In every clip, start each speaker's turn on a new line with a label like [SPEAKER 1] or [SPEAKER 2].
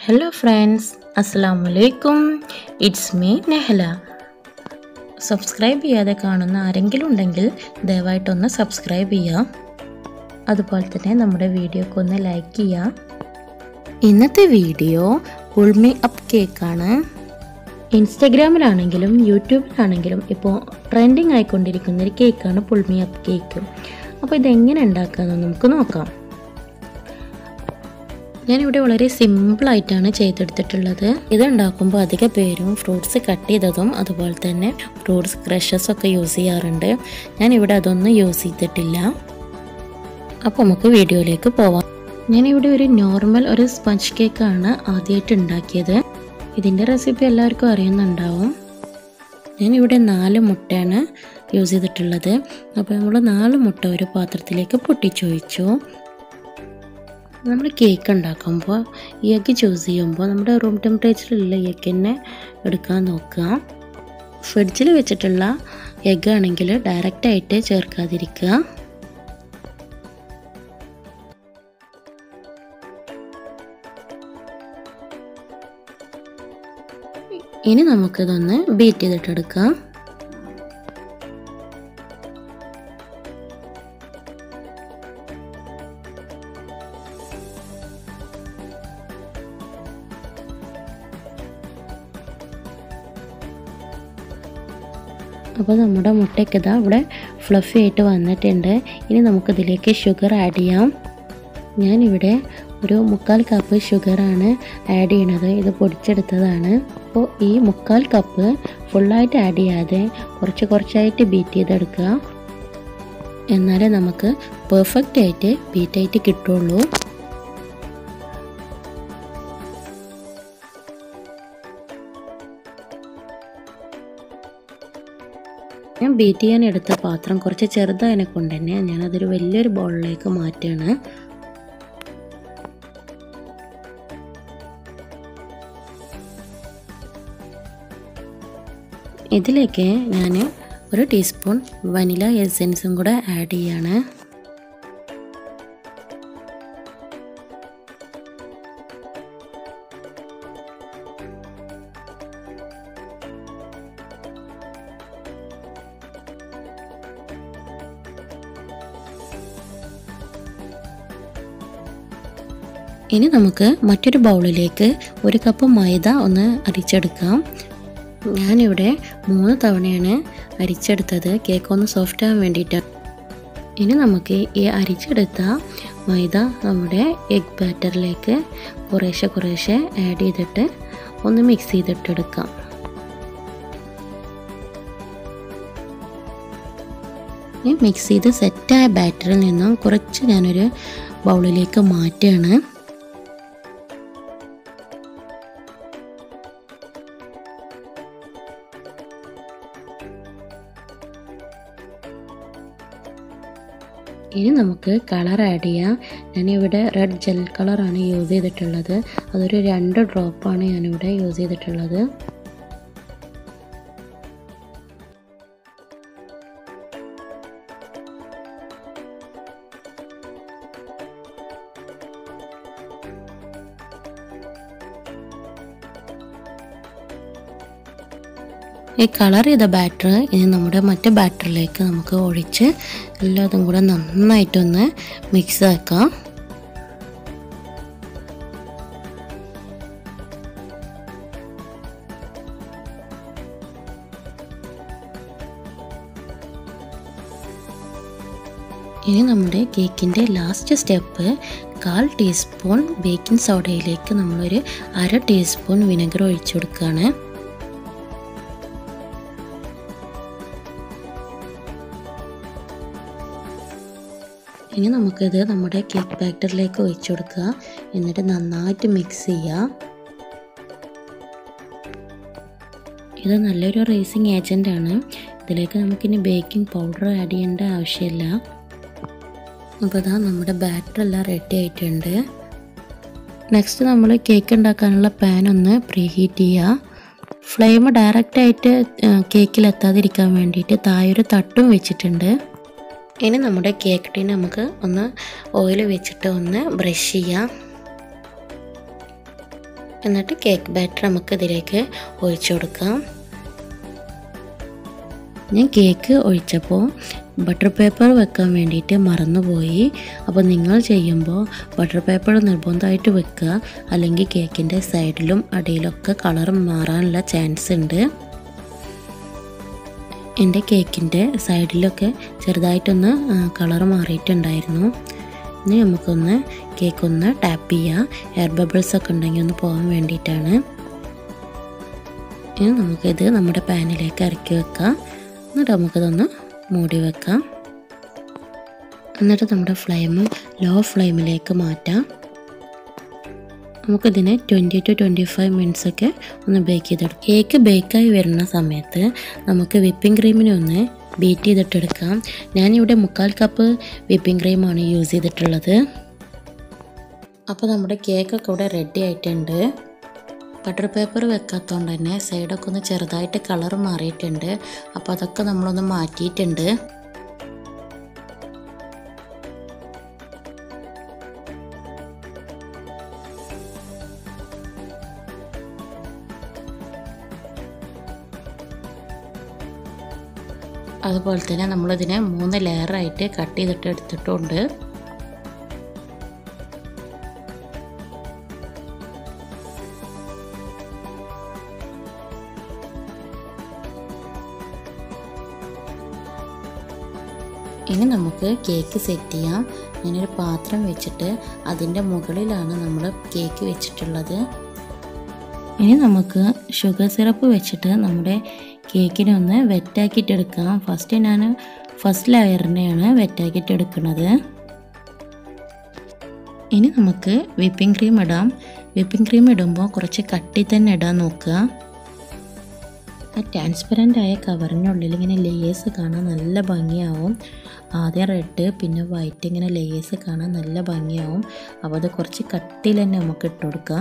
[SPEAKER 1] hello friends അസ്സാം വലൈക്കും it's me Nehala subscribe ചെയ്യാതെ കാണുന്ന ആരെങ്കിലും ഉണ്ടെങ്കിൽ ദയവായിട്ടൊന്ന് സബ്സ്ക്രൈബ് ചെയ്യുക അതുപോലെ തന്നെ നമ്മുടെ വീഡിയോക്ക് ഒന്ന് ലൈക്ക് ചെയ്യുക ഇന്നത്തെ വീഡിയോ ഉൾമി അപ്പ് കേക്കാണ് ഇൻസ്റ്റഗ്രാമിലാണെങ്കിലും യൂട്യൂബിലാണെങ്കിലും ഇപ്പോൾ ട്രെൻഡിങ് ആയിക്കൊണ്ടിരിക്കുന്ന ഒരു കേക്കാണ് പുൾമി അപ്പ് കേക്ക് അപ്പോൾ ഇതെങ്ങനെ ഉണ്ടാക്കാമെന്ന് നമുക്ക് നോക്കാം ഞാനിവിടെ വളരെ സിമ്പിളായിട്ടാണ് ചെയ്തെടുത്തിട്ടുള്ളത് ഇത് ഉണ്ടാക്കുമ്പോൾ അധിക പേരും ഫ്രൂട്ട്സ് കട്ട് ചെയ്തതും അതുപോലെ തന്നെ ഫ്രൂട്ട്സ് ക്രഷസ് ഒക്കെ യൂസ് ചെയ്യാറുണ്ട് ഞാനിവിടെ അതൊന്നും യൂസ് ചെയ്തിട്ടില്ല അപ്പോൾ നമുക്ക് വീഡിയോയിലേക്ക് പോവാം ഞാനിവിടെ ഒരു നോർമൽ ഒരു സ്പഞ്ച് കേക്കാണ് ആദ്യമായിട്ട് ഉണ്ടാക്കിയത് ഇതിൻ്റെ റെസിപ്പി എല്ലാവർക്കും അറിയുന്നുണ്ടാവും ഞാനിവിടെ നാല് മുട്ടയാണ് യൂസ് ചെയ്തിട്ടുള്ളത് അപ്പോൾ നമ്മൾ നാല് മുട്ട ഒരു പാത്രത്തിലേക്ക് പൊട്ടിച്ചൊഴിച്ചു നമ്മൾ കേക്ക് ഉണ്ടാക്കുമ്പോൾ ഈ എഗ്ഗ് ചൂസ് ചെയ്യുമ്പോൾ നമ്മുടെ റൂം ടെമ്പറേച്ചറിലുള്ള എഗ്ഗ് തന്നെ എടുക്കാൻ നോക്കുക ഫ്രിഡ്ജിൽ വെച്ചിട്ടുള്ള എഗ്ഗ് ആണെങ്കിൽ ഡയറക്റ്റായിട്ട് ചേർക്കാതിരിക്കുക ഇനി നമുക്കിതൊന്ന് ബീറ്റ് ചെയ്തിട്ടെടുക്കാം അപ്പോൾ നമ്മുടെ മുട്ടയ്ക്ക് ഇതാ ഇവിടെ ഫ്ലഫി ആയിട്ട് വന്നിട്ടുണ്ട് ഇനി നമുക്കിതിലേക്ക് ഷുഗർ ആഡ് ചെയ്യാം ഞാനിവിടെ ഒരു മുക്കാൽ കപ്പ് ഷുഗറാണ് ആഡ് ചെയ്യണത് ഇത് പൊടിച്ചെടുത്തതാണ് അപ്പോൾ ഈ മുക്കാൽ കപ്പ് ഫുള്ളായിട്ട് ആഡ് ചെയ്യാതെ കുറച്ച് കുറച്ചായിട്ട് ബീറ്റ് ചെയ്തെടുക്കുക എന്നാലേ നമുക്ക് പെർഫെക്റ്റ് ആയിട്ട് ബീറ്റായിട്ട് കിട്ടുള്ളൂ ഞാൻ ബീറ്റ് ചെയ്യാൻ എടുത്ത പാത്രം കുറച്ച് ചെറുതായതിനെ കൊണ്ട് തന്നെ ഞാനതൊരു വലിയൊരു ബൗളിലേക്ക് മാറ്റുകയാണ് ഇതിലേക്ക് ഞാൻ ഒരു ടീസ്പൂൺ വനില എസെൻസും കൂടെ ആഡ് ചെയ്യാണ് ഇനി നമുക്ക് മറ്റൊരു ബൗളിലേക്ക് ഒരു കപ്പ് മൈദ ഒന്ന് അരിച്ചെടുക്കാം ഞാനിവിടെ മൂന്ന് തവണയാണ് അരിച്ചെടുത്തത് കേക്ക് ഒന്ന് സോഫ്റ്റ് ആകാൻ വേണ്ടിയിട്ട് ഇനി നമുക്ക് ഈ അരിച്ചെടുത്ത മൈദ നമ്മുടെ എഗ് ബാറ്ററിലേക്ക് കുറേശ്ശെ കുറേശ്ശെ ആഡ് ചെയ്തിട്ട് ഒന്ന് മിക്സ് ചെയ്തിട്ടെടുക്കാം ഈ മിക്സ് ചെയ്ത് സെറ്റായ ബാറ്ററിൽ നിന്നും കുറച്ച് ഞാനൊരു ബൗളിലേക്ക് മാറ്റുകയാണ് ഇനി നമുക്ക് കളർ ആഡ് ചെയ്യാം ഞാനിവിടെ റെഡ് ജെൽ കളറാണ് യൂസ് ചെയ്തിട്ടുള്ളത് അതൊരു രണ്ട് ഡ്രോപ്പാണ് ഞാനിവിടെ യൂസ് ചെയ്തിട്ടുള്ളത് ഈ കളർ ചെയ്ത ബാറ്റർ ഇനി നമ്മുടെ മറ്റേ ബാറ്ററിലേക്ക് നമുക്ക് ഒഴിച്ച് എല്ലാതും കൂടെ നന്നായിട്ടൊന്ന് മിക്സ് ആക്കാം ഇനി നമ്മുടെ കേക്കിൻ്റെ ലാസ്റ്റ് സ്റ്റെപ്പ് കാൽ ടീസ്പൂൺ ബേക്കിംഗ് സോഡയിലേക്ക് നമ്മളൊരു അര ടീസ്പൂൺ വിനെഗർ ഒഴിച്ചു കൊടുക്കുകയാണ് ഇനി നമുക്കിത് നമ്മുടെ കേക്ക് ബാറ്ററിലേക്ക് ഒഴിച്ചു കൊടുക്കുക എന്നിട്ട് നന്നായിട്ട് മിക്സ് ചെയ്യുക ഇത് നല്ലൊരു റേസിംഗ് ഏജൻ്റ് ആണ് ഇതിലേക്ക് നമുക്കിനി ബേക്കിംഗ് പൗഡർ ആഡ് ചെയ്യേണ്ട ആവശ്യമില്ല അപ്പോൾ ഇതാ നമ്മുടെ ബാറ്റർ എല്ലാം റെഡി ആയിട്ടുണ്ട് നെക്സ്റ്റ് നമ്മൾ കേക്ക് ഉണ്ടാക്കാനുള്ള പാൻ ഒന്ന് പ്രീ ഹീറ്റ് ചെയ്യുക ഫ്ലെയിം ഡയറക്റ്റായിട്ട് കേക്കിൽ എത്താതിരിക്കാൻ വേണ്ടിയിട്ട് താഴെ തട്ടും വെച്ചിട്ടുണ്ട് ഇനി നമ്മുടെ കേക്ക് ടീൻ നമുക്ക് ഒന്ന് ഓയിൽ വെച്ചിട്ട് ഒന്ന് ബ്രഷ് ചെയ്യാം എന്നിട്ട് കേക്ക് ബാറ്റർ നമുക്ക് ഇതിലേക്ക് ഒഴിച്ചു കൊടുക്കാം ഞാൻ കേക്ക് ഒഴിച്ചപ്പോൾ ബട്ടർ പേപ്പർ വെക്കാൻ വേണ്ടിയിട്ട് മറന്നുപോയി അപ്പോൾ നിങ്ങൾ ചെയ്യുമ്പോൾ ബട്ടർ പേപ്പർ നിർബന്ധമായിട്ട് വെക്കുക അല്ലെങ്കിൽ കേക്കിൻ്റെ സൈഡിലും അടിയിലൊക്കെ കളർ മാറാനുള്ള ചാൻസ് ഉണ്ട് എൻ്റെ കേക്കിൻ്റെ സൈഡിലൊക്കെ ചെറുതായിട്ടൊന്ന് കളർ മാറിയിട്ടുണ്ടായിരുന്നു ഇനി നമുക്കൊന്ന് കേക്ക് ഒന്ന് ടാപ്പ് ചെയ്യാം എയർ ബബിൾസ് ഒക്കെ ഉണ്ടെങ്കിൽ ഒന്ന് പോകാൻ വേണ്ടിയിട്ടാണ് ഇനി നമുക്കിത് നമ്മുടെ പാനിലേക്ക് ഇറക്കി വെക്കാം എന്നിട്ട് നമുക്കിതൊന്ന് മൂടി വെക്കാം എന്നിട്ട് നമ്മുടെ ഫ്ലെയിം ലോ ഫ്ലെയിമിലേക്ക് മാറ്റാം നമുക്കിതിനെ twenty two twenty five minutes ഒക്കെ ഒന്ന് ബേക്ക് ചെയ്തെടുക്കാം കേക്ക് ബേക്കായി വരുന്ന സമയത്ത് നമുക്ക് വിപ്പിംഗ് ക്രീമിനെ ഒന്ന് ബീറ്റ് ചെയ്തിട്ടെടുക്കാം ഞാനിവിടെ മുക്കാൽ കപ്പ് വിപ്പിംഗ് ക്രീമാണ് യൂസ് ചെയ്തിട്ടുള്ളത് അപ്പോൾ നമ്മുടെ കേക്കൊക്കെ ഇവിടെ റെഡി ആയിട്ടുണ്ട് ബട്ടർ പേപ്പർ വെക്കാത്തതുകൊണ്ട് തന്നെ സൈഡൊക്കെ ഒന്ന് ചെറുതായിട്ട് കളർ മാറിയിട്ടുണ്ട് അപ്പോൾ അതൊക്കെ നമ്മളൊന്ന് മാറ്റിയിട്ടുണ്ട് അതുപോലെ തന്നെ നമ്മളിതിനെ മൂന്ന് ലെയറായിട്ട് കട്ട് ചെയ്തിട്ട് എടുത്തിട്ടുണ്ട് ഇനി നമുക്ക് കേക്ക് സെറ്റ് ചെയ്യാം ഞാനൊരു പാത്രം വെച്ചിട്ട് അതിൻ്റെ മുകളിലാണ് നമ്മൾ കേക്ക് വെച്ചിട്ടുള്ളത് ഇനി നമുക്ക് ഷുഗർ സിറപ്പ് വെച്ചിട്ട് നമ്മുടെ കേക്കിനെ ഒന്ന് വെറ്റാക്കിയിട്ട് എടുക്കാം ഫസ്റ്റ് ഞാൻ ഫസ്റ്റ് ലെയറിനെയാണ് വെറ്റാക്കിയിട്ട് എടുക്കുന്നത് ഇനി നമുക്ക് വിപ്പിംഗ് ക്രീം ഇടാം വിപ്പിംഗ് ക്രീം ഇടുമ്പോൾ കുറച്ച് കട്ടി തന്നെ ഇടാൻ നോക്കുക ആ ട്രാൻസ്പെറൻ്റ് ആയ കവറിനുള്ളിൽ ഇങ്ങനെ ലേയേഴ്സ് കാണാൻ നല്ല ഭംഗിയാവും ആദ്യം റെഡ് പിന്നെ വൈറ്റ് ഇങ്ങനെ ലേയേഴ്സ് കാണാൻ നല്ല ഭംഗിയാവും അപ്പോൾ അത് കുറച്ച് കട്ടിയിൽ തന്നെ നമുക്ക് ഇട്ട് കൊടുക്കാം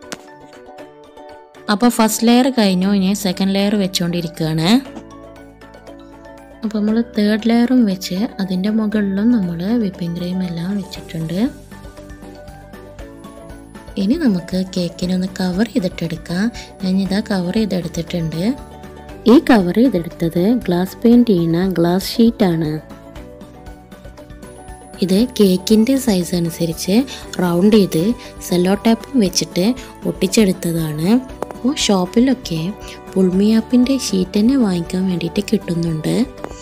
[SPEAKER 1] അപ്പോൾ ഫസ്റ്റ് ലെയർ കഴിഞ്ഞു ഇനി സെക്കൻഡ് ലെയർ വെച്ചുകൊണ്ടിരിക്കുകയാണ് അപ്പോൾ നമ്മൾ തേർഡ് ലെയറും വെച്ച് അതിൻ്റെ മുകളിലും നമ്മൾ വിപ്പിംഗ് ക്രീം എല്ലാം വെച്ചിട്ടുണ്ട് ഇനി നമുക്ക് കേക്കിനെ ഒന്ന് കവർ ചെയ്തിട്ടെടുക്കാം ഞാനിതാ കവർ ചെയ്തെടുത്തിട്ടുണ്ട് ഈ കവർ ചെയ്തെടുത്തത് ഗ്ലാസ് പെയിൻറ് ചെയ്യുന്ന ഗ്ലാസ് ഷീറ്റാണ് ഇത് കേക്കിൻ്റെ സൈസ് അനുസരിച്ച് റൗണ്ട് ചെയ്ത് സെല്ലോ ടാപ്പും വെച്ചിട്ട് ഒട്ടിച്ചെടുത്തതാണ് അപ്പോൾ ഷോപ്പിലൊക്കെ പുൾമിയാപ്പിൻ്റെ ഷീറ്റ് തന്നെ വാങ്ങിക്കാൻ വേണ്ടിയിട്ട് കിട്ടുന്നുണ്ട്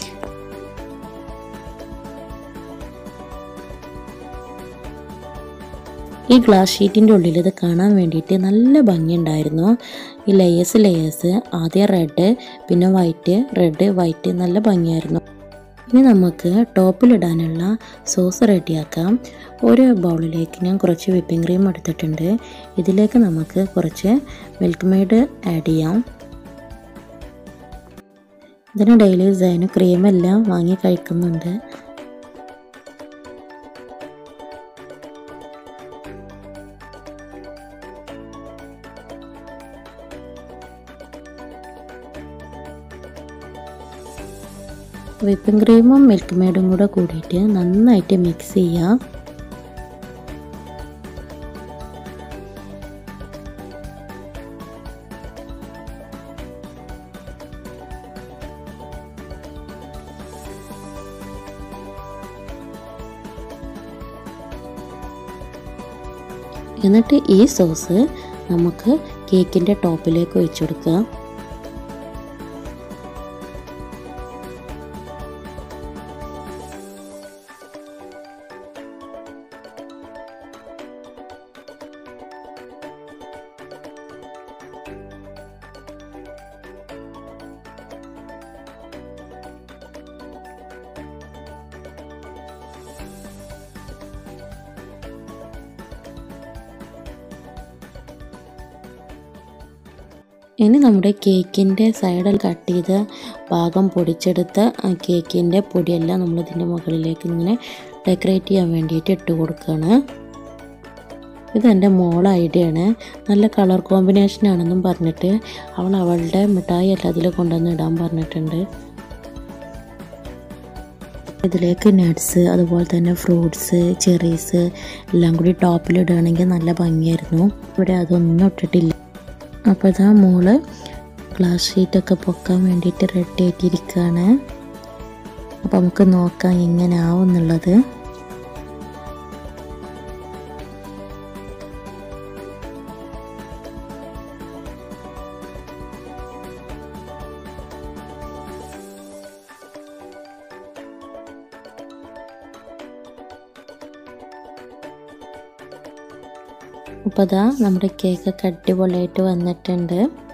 [SPEAKER 1] ഈ ഗ്ലാസ് ഷീറ്റിൻ്റെ ഉള്ളിൽ ഇത് കാണാൻ വേണ്ടിയിട്ട് നല്ല ഭംഗിയുണ്ടായിരുന്നു ഈ ലെയേഴ്സ് ലെയേഴ്സ് ആദ്യം റെഡ് പിന്നെ വൈറ്റ് റെഡ് വൈറ്റ് നല്ല ഭംഗിയായിരുന്നു ഇനി നമുക്ക് ടോപ്പിലിടാനുള്ള സോസ് റെഡിയാക്കാം ഒരു ബൗളിലേക്ക് ഞാൻ കുറച്ച് വിപ്പിംഗ് ക്രീം എടുത്തിട്ടുണ്ട് ഇതിലേക്ക് നമുക്ക് കുറച്ച് മിൽക്ക് മെയ്ഡ് ആഡ് ചെയ്യാം ഇതിന് ഡെയിലി സൈന് ക്രീമെല്ലാം വാങ്ങി കഴിക്കുന്നുണ്ട് വിപ്പിംഗ് ക്രീമും മിൽക്ക് മെയ്ഡും കൂടെ കൂടിയിട്ട് നന്നായിട്ട് മിക്സ് ചെയ്യാം എന്നിട്ട് ഈ സോസ് നമുക്ക് കേക്കിൻ്റെ ടോപ്പിലേക്ക് ഒഴിച്ചു കൊടുക്കാം ഇനി നമ്മുടെ കേക്കിൻ്റെ സൈഡിൽ കട്ട് ചെയ്ത ഭാഗം പൊടിച്ചെടുത്ത ആ കേക്കിൻ്റെ പൊടിയെല്ലാം നമ്മൾ ഇതിൻ്റെ മുകളിലേക്ക് ഇങ്ങനെ ഡെക്കറേറ്റ് ചെയ്യാൻ വേണ്ടിയിട്ട് ഇട്ട് കൊടുക്കുകയാണ് ഇതെൻ്റെ മോള ഐഡിയ ആണ് നല്ല കളർ കോമ്പിനേഷൻ ആണെന്നും പറഞ്ഞിട്ട് അവൾ അവളുടെ മിഠായി എല്ലാം അതിൽ കൊണ്ടുവന്ന് ഇടാൻ പറഞ്ഞിട്ടുണ്ട് ഇതിലേക്ക് നട്ട്സ് അതുപോലെ തന്നെ ഫ്രൂട്ട്സ് ചെറീസ് എല്ലാം കൂടി ടോപ്പിലിടുകയാണെങ്കിൽ നല്ല ഭംഗിയായിരുന്നു ഇവിടെ അതൊന്നും ഇട്ടിട്ടില്ല അപ്പോൾ ഇതാ മോള് ഗ്ലാസ് ഷീറ്റൊക്കെ പൊക്കാൻ വേണ്ടിയിട്ട് റെഡി ആയിട്ടിരിക്കുകയാണ് അപ്പോൾ നമുക്ക് നോക്കാം എങ്ങനെ ആവും എന്നുള്ളത് അപ്പോൾ അതാ നമ്മുടെ കേക്കൊക്കെ അടിപൊളിയായിട്ട് വന്നിട്ടുണ്ട്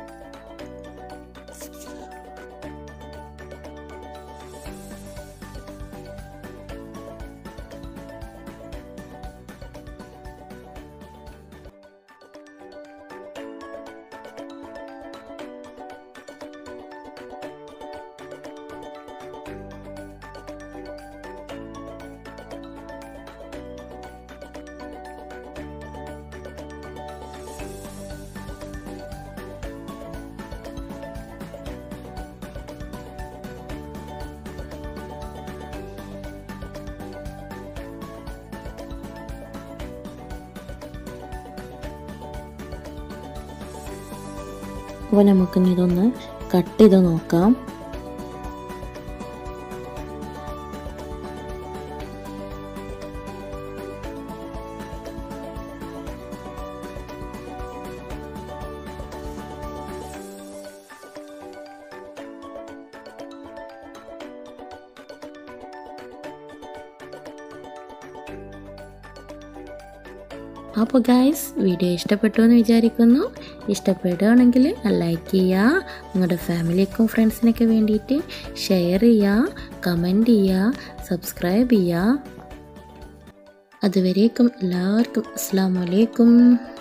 [SPEAKER 1] അപ്പോൾ നമുക്കിനി ഇതൊന്ന് കട്ട് ചെയ്ത് നോക്കാം അപ്പോൾ ഗായ്സ് വീഡിയോ ഇഷ്ടപ്പെട്ടു എന്ന് വിചാരിക്കുന്നു ഇഷ്ടപ്പെടുകയാണെങ്കിൽ ലൈക്ക് ചെയ്യുക നിങ്ങളുടെ ഫാമിലിക്കും ഫ്രണ്ട്സിനൊക്കെ വേണ്ടിയിട്ട് ഷെയർ ചെയ്യുക കമൻറ്റ് ചെയ്യുക സബ്സ്ക്രൈബ് ചെയ്യുക അതുവരേക്കും എല്ലാവർക്കും അസ്സാം വലൈക്കും